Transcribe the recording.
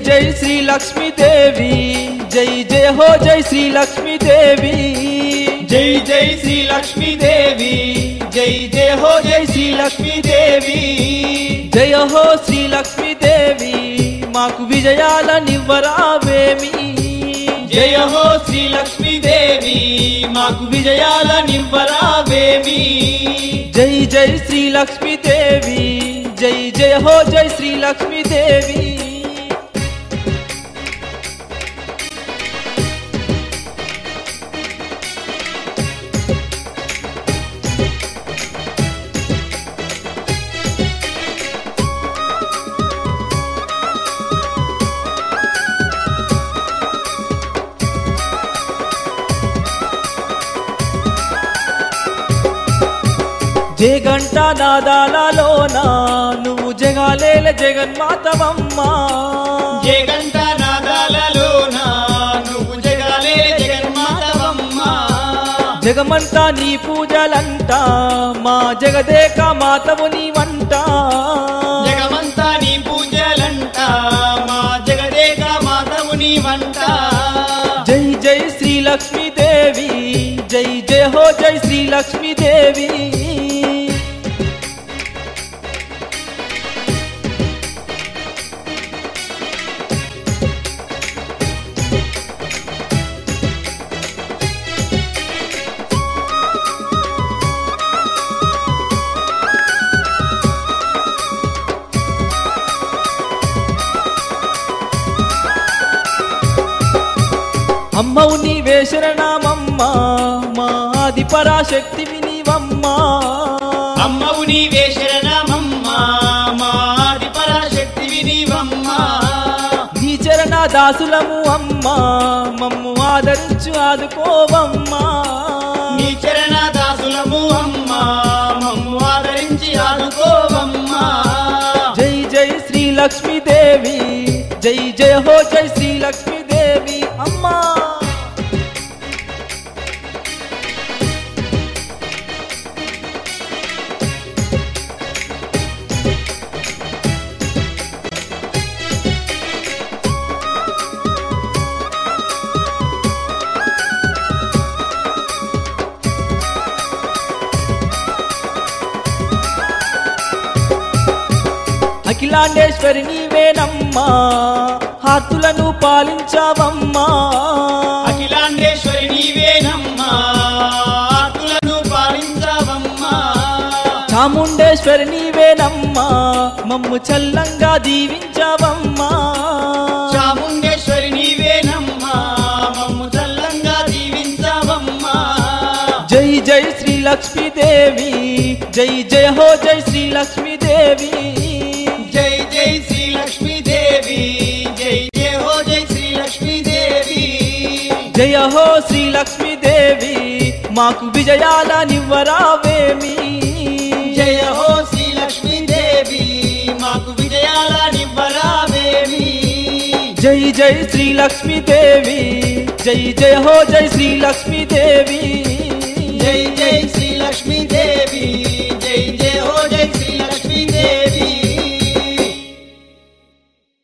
జై శ్రీ లక్ష్మీదేవి జై జయ హో జై శ్రీ లక్ష్మీదేవి జై జై శ్రీ లక్ష్మీదేవి జై జయ హో జై శ్రీ లక్ష్మీదేవి జయ హో శ్రీ లక్ష్మీదేవి మాకు విజయాల నివ్వరావేమి జయ హో శ్రీ లక్ష్మీదేవి మాకు విజయాల నివ్వరావేమి జై జై శ్రీ లక్ష్మీదేవి జై జయ హో జై శ్రీ లక్ష్మీదేవి జయ గంట నాదాలలోన నువ్వు జగాలేల జగన్మాతవమ్మా జయ గంట నాదాలలోన నువ్వు జగాలే జగన్మాతవమ్మా జగమంతా నీ పూజలంట మా జగదేక మాతవు నీ వంట జగమంతా నీ పూజలంట మా జగదేక మాతవు నీ వంట జై జై శ్రీ లక్ష్మీదేవి జై జయ హో జై శ్రీ లక్ష్మీదేవి అమ్మవు నీవే శరణమమ్మా మా ఆది పరాశక్తివి నీవమ్మా అమ్మవు నీవే శరణమమ్మా మాది పరాశక్తివి నీవమ్మా నీ చరణ దాసులము అమ్మా మమ్ము ఆదరించు ఆదుకోవమ్మా నీ చరణ దాసులము అమ్మా మమ్ము ఆదరించి ఆదుకోవమ్మా జై జై శ్రీ లక్ష్మీదేవి జై జయ హో జై శ్రీ లక్ష్మీదేవి అమ్మా అఖిలాండేశ్వరి నీవేనమ్మా హార్తులను పాలించావమ్మా అఖిలాండేశ్వరి నీవేనమ్మా ఆకులను పాలించవమ్మా చాముండేశ్వరి నీవేనమ్మా మమ్ము చల్లంగా దీవించావమ్మా చాముండేశ్వరి నీవేనమ్మా మమ్ము చల్లంగా దీవించవమ్మా జై జై శ్రీ లక్ష్మీదేవి జై జయ హో జై శ్రీ లక్ష్మీదేవి జై జై శ్రీ లక్ష్మీదేవి జై జయ హో జై శ్రీ లక్ష్మీదేవి జయ హో శ్రీ లక్ష్మీదేవి మాకు విజయాల నివ్వరావేమి జయ హో శ్రీ లక్ష్మీదేవి మాకు విజయాల నివ్వరావేమి జై జై శ్రీ లక్ష్మీదేవి జై జయ హో జై శ్రీ లక్ష్మీదేవి జై జై శ్రీ లక్ష్మీదేవి